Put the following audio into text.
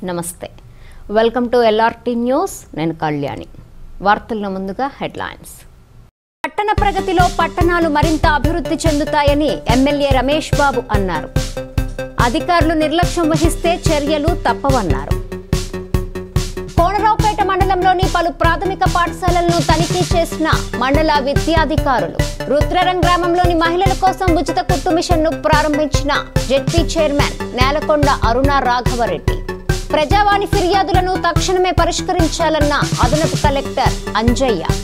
నమస్తే welcome to LRT news నేను కళ్యాణి వార్తల్లో ముందుగా హెడ్లైన్స్ పట్టణ ప్రగతిలో పట్టణాలు మరింత అభివృద్ధి చెందుతాయని ఎమ్మెల్యే రమేష్ బాబు అన్నారు అధికారులు నిర్లక్ష్యం వహిస్తే చర్యలు తప్పవన్నారు కోనరావుపేట మండలంలోని పలు ప్రాథమిక పాఠశాలలను తనిఖీ చేసిన మండల విద్యాధికారులు రుద్రరం గ్రామంలోని మహిళల కోసం ఉచిత కుట్టు మిషన్ ను ప్రారంభించిన జెడ్పీ చైర్మన్ నేలకొండ అరుణ రాఘవరెడ్డి ప్రజావాణి ఫిర్యాదులను తక్షణమే పరిష్కరించాలన్న అదనపు కలెక్టర్ అంజయ్య